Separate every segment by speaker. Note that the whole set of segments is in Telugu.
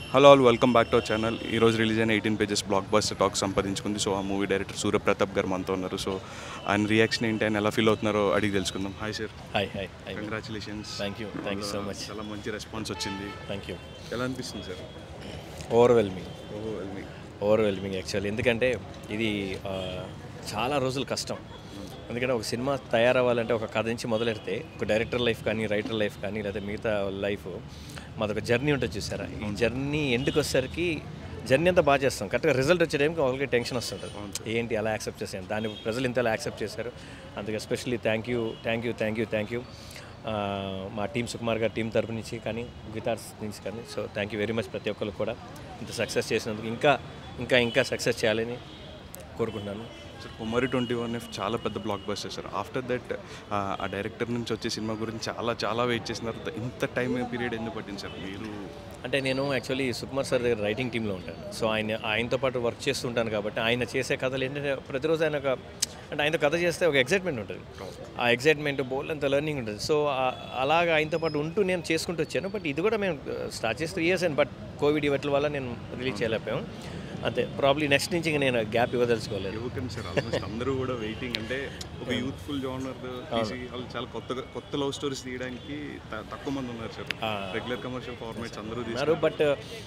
Speaker 1: hello all welcome back to our channel ఈ రోజు రిలీజ్ అయిన eighteen pages blockbuster talk సంపాదించుకుంది సో ఆ మూవీ డైరెక్టర్ సూర్యప్రతాప్ గారు మనతో ఉన్నారు సో ఆయన రియాక్షన్ ఏంటి ఆయన ఎలా ఫీల్ అవుతున్నారో అడిగి తెలుసుకుందాం hi sir
Speaker 2: hi hi hi
Speaker 1: congratulations
Speaker 2: thank you thank you so much
Speaker 1: చాలా మంచి రెస్పాన్స్ వచ్చింది
Speaker 2: థ్యాంక్ యూ
Speaker 1: ఎలా అనిపిస్తుంది సార్
Speaker 2: ఓవర్వెల్మింగ్
Speaker 1: ఓహో
Speaker 2: ఓవర్వెల్మింగ్ యాక్చువల్లీ ఎందుకంటే ఇది ఆ, చాలా రోజులు కష్టం ఎందుకంటే ఒక సినిమా తయారవ్వాలంటే ఒక కథ నుంచి మొదలెడితే ఒక డైరెక్టర్ లైఫ్ కానీ రైటర్ లైఫ్ కానీ లేదా మిగతా లైఫ్ మాదొక జర్నీ ఉంటుంది చూసారా ఈ జర్నీ ఎండుకు వచ్చేసరికి జర్నీ అంతా బాగా చేస్తాం కరెక్ట్గా రిజల్ట్ వచ్చే టైంకి వాళ్ళకి టెన్షన్ వస్తుంటుంది ఏంటి అలా యాక్సెప్ట్ చేసాను దాన్ని ప్రజలు ఇంత అలా యాక్సెప్ట్ చేశారు అందుకే especially thank you thank you thank you thank you మా టీం సుకుమార్ గారి టీం తరపు నుంచి కానీ గిటార్స్ నుంచి కానీ so thank you very much ప్రతి ఒక్కరు కూడా ఇంత సక్సెస్ చేసినందుకు ఇంకా ఇంకా ఇంకా సక్సెస్ చేయాలని కోరుకుంటున్నాను
Speaker 1: sir Kumari twenty one F చాలా పెద్ద blockbuster sir after that ఆ డైరెక్టర్ నుంచి వచ్చే సినిమా గురించి చాలా చాలా వెయిట్ చేసిన తర్వాత ఇంత టైం పీరియడ్ ఎందుకు పట్టింది సార్ మీరు
Speaker 2: అంటే నేను యాక్చువల్లీ సుకుమార్ సార్ దగ్గర రైటింగ్ టీంలో ఉంటాను సో ఆయన ఆయనతో పాటు వర్క్ చేస్తుంటాను కాబట్టి ఆయన చేసే కథలు ఏంటంటే ప్రతిరోజు ఆయన ఒక అంటే ఆయనతో కథ చేస్తే ఒక ఎగ్జైట్మెంట్ ఉంటుంది ఆ ఎగ్జైట్మెంట్ బోల్ అంత లెర్నింగ్ ఉంటుంది సో అలాగా ఆయనతో పాటు ఉంటూ నేను చేసుకుంటూ వచ్చాను బట్ ఇది కూడా మేము స్టార్ట్ చేసి three years and but covid ఇవట్ల వల్ల నేను రిలీజ్ చేయలేకపోయాం అంతే ప్రాబ్లీ నెక్స్ట్ నుంచి ఇంక నేను గ్యాప్ ఇవ్వదలుచుకోలేదు
Speaker 1: యువకన్ సార్ ఆల్మోస్ట్ అందరూ కూడా వెయిటింగ్ అంటే ఒక యూత్ఫుల్ జోనర్ తీసి వాళ్ళు చాలా కొత్త కొత్త లవ్ స్టోరీస్ తీయడానికి త- తక్కువ మంది ఉన్నారు సార్ రెగ్యులర్ కమర్షియల్ ఫార్మాట్స్ అందరూ
Speaker 2: ఉన్నారు బట్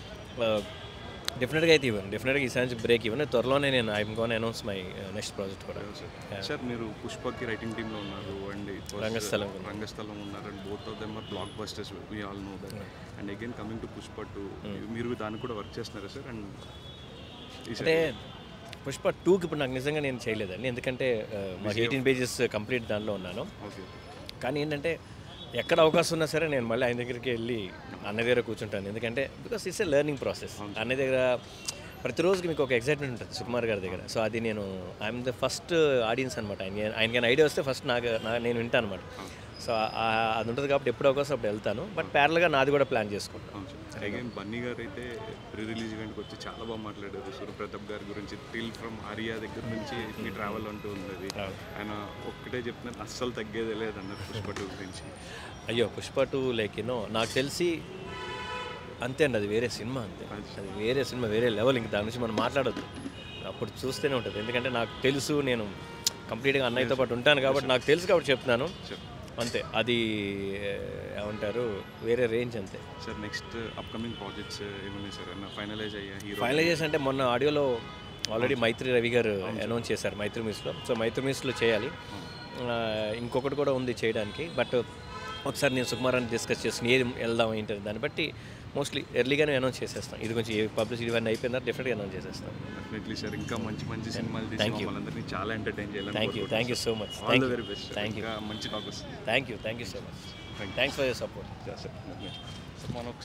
Speaker 2: డెఫినెట్గా అయితే ఇవ్వను డెఫినెట్గా ఈసారి బ్రేక్ ఇవ్వను త్వరలోనే నేను I'm gonna announce my next project కూడా
Speaker 1: తీసుకున్నారు సార్ మీరు పుష్పకి రైటింగ్ టీంలో ఉన్నారు అండ్
Speaker 2: రంగస్థలం
Speaker 1: రంగస్థలం ఉన్నారు and both of them are blockbusters we all know that and again coming to Pushpa two మీరు దానికి కూడా వర్క్ చేస్తున్నారా సార్ అండ్
Speaker 2: అంటే పుష్ప టూకి ఇప్పుడు నాకు నిజంగా నేను చేయలేదండి ఎందుకంటే ఆ, మాకు ఎయిటీన్ పేజెస్ కంప్లీట్ దానిలో ఉన్నాను
Speaker 1: ఓకే
Speaker 2: కానీ ఏంటంటే ఎక్కడ అవకాశం ఉన్నా సరే నేను మళ్ళీ ఆయన దగ్గరికి వెళ్ళి అన్న దగ్గర కూర్చుంటాను ఎందుకంటే because it's a learning process అన్న దగ్గర ప్రతిరోజుకి మీకు ఒక ఎగ్జైట్మెంట్ ఉంటుంది సుకుమార్ గారి దగ్గర సో అది నేను ఐఎమ్ ద ఫస్ట్ ఆడియన్స్ అనమాట ఆయన ఆయనకి ఐడియా వస్తే ఫస్ట్ నాకు నా నేను వింటాను అనమాట సో ఆ- అది ఉంటుంది కాబట్టి ఎప్పుడు అవకాశం అప్పుడు వెళ్తాను బట్ ప్యారల్గా నాది కూడా ప్లాన్ చేసుకుంటాను
Speaker 1: అవును సార్ అగైన్ బన్నీ గారు అయితే ప్రీ రిలీజ్ ఈవెంట్కి వచ్చి చాలా బాగా మాట్లాడారు సూర్యప్రతాప్ గారి గురించి టిల్ ఫ్రమ్ ఆరియా దగ్గర నుంచి మీ ట్రావెల్ అంటూ ఉంది అది ఆయన ఒక్కటే చెప్తున్నారు అస్సలు తగ్గేదే లేదన్నారు పుష్ప టూ గురించి
Speaker 2: అయ్యో పుష్ప టూ లైక్ యూనో నాకు తెలిసి అంతే అండి అది వేరే సినిమా అంతే అది వేరే సినిమా వేరే లెవెల్ ఇంక దాని నుంచి మనం మాట్లాడొద్దు అప్పుడు చూస్తూనే ఉంటుంది ఎందుకంటే నాకు తెలుసు నేను కంప్లీట్గా అన్నయ్యతో పాటు ఉంటాను కాబట్టి నాకు తెలుసు కాబట్టి చెప్తున్నాను అంతే అది ఏమంటారు వేరే రేంజ్ అంతే
Speaker 1: సార్ నెక్స్ట్ అప్కమింగ్ ప్రాజెక్ట్స్ ఏమన్నాయి సార్ అన్న ఫైనలైజ్ అయ్యా హీరో
Speaker 2: ఫైనలైజేషన్ అంటే మొన్న ఆడియోలో ఆల్రెడీ మైత్రి రవి గారు అనౌన్స్ చేశారు మైత్రి మ్యూస్లో సో మైత్రి మ్యూస్లో చేయాలి ఆ, ఇంకొకటి కూడా ఉంది చేయడానికి బట్ ఒకసారి నేను సుకుమారాన్ని డిస్కస్ చేసి ఏది వెళ్దాం ఏంటి అని దాన్ని బట్టి మోస్ట్లీ ఎర్లీగానే అనౌన్స్ చేసేస్తాం ఇది కొంచెం పబ్లిసిటీ ఇవన్నీ అయిపోయిన తర్వాత డెఫినెట్గా అనౌన్స్ చేసేస్తాం
Speaker 1: డెఫినెట్లీ సార్ ఇంకా మంచి మంచి సినిమాలు తీసి మమ్మల్ని చాలా ఎంటర్టైన్ చేయాలని
Speaker 2: thank you thank you so much
Speaker 1: all
Speaker 2: thank
Speaker 1: the
Speaker 2: you
Speaker 1: very best
Speaker 2: thank you
Speaker 1: ఇంకా మంచి టాక్ వస్తుంది
Speaker 2: thank you thank you so much thanks for your support
Speaker 1: sir మనం